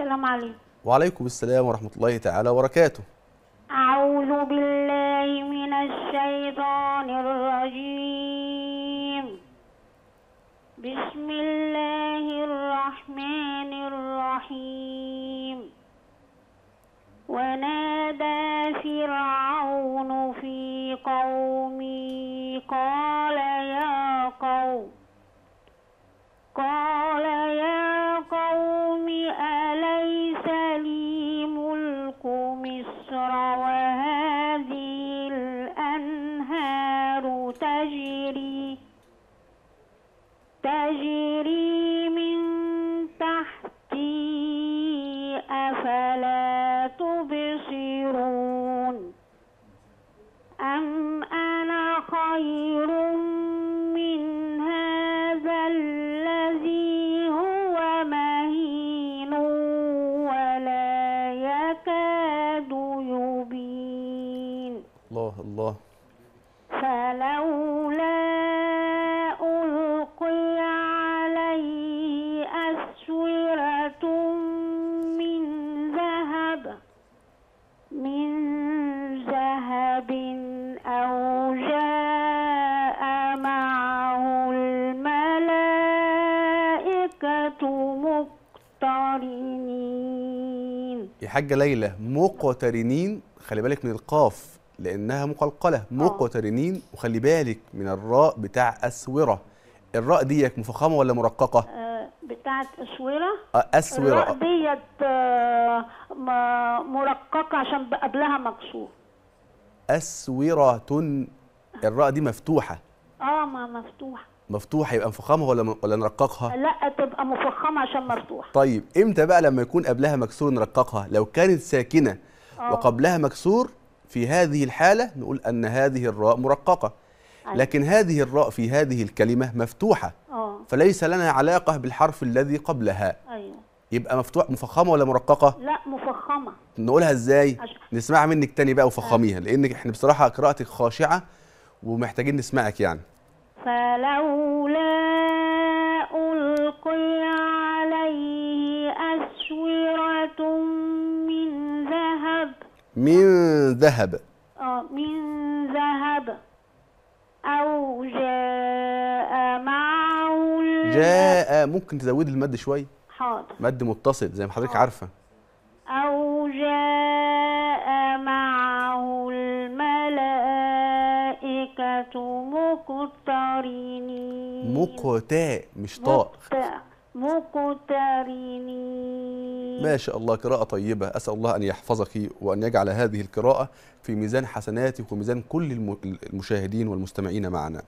السلام عليكم وعليكم السلام ورحمة الله تعالى وبركاته أعوذ بالله من الشيطان الرجيم بسم الله الرحمن الرحيم ونادى فرعون في قومه قال يا قوم قال يا قوم أليس لي ملك مصر وهذه الأنهار تجري تجري من تحتي أفلا تبصرون أم أنا خير من هذا الذي هو مهين ولا يكاد يبين الله الله فلولا ألقي عليه أسورة من ذهب من ذهب أو جاء معه الملائكة مقترنين يا حاجة ليلى مقترنين خلي بالك من القاف لأنها مقلقلة مقترنين وخلي بالك من الراء بتاع أسورة الراء ديك مفخمة ولا مرققة؟ آه، بتاعت أسورة آه، أسورة الراء ديت آه، م- مرققة عشان قبلها مكسور أسورة الراء دي مفتوحة اه ما مفتوح مفتوحة يبقى مفخمة ولا ولا نرققها؟ لا تبقى مفخمة عشان مفتوح طيب امتى بقى لما يكون قبلها مكسور نرققها؟ لو كانت ساكنة آه. وقبلها مكسور في هذه الحالة نقول أن هذه الراء مرققة أيوة. لكن هذه الراء في هذه الكلمة مفتوحة اه فليس لنا علاقة بالحرف الذي قبلها ايوه يبقى مفتوح مفخمة ولا مرققة؟ لا مفخمة نقولها ازاي؟ عشان- نسمعها منك تاني بقى وفخميها لأن احنا بصراحة قراءتك خاشعة ومحتاجين نسمعك يعني فلولا ألقي عليه أسورة من ذهب من ذهب آه من ذهب أو جاء معه ال- جاء ممكن تزود المد شوية حاضر مد متصل زي ما حضرتك آه. عارفة أو جاء معه الملائكة مقترنين مقتاء مش طاء مقت- مقترنين ما شاء الله قراءة طيبة أسأل الله أن يحفظك وأن يجعل هذه القراءة في ميزان حسناتك وميزان كل الم- المشاهدين والمستمعين معنا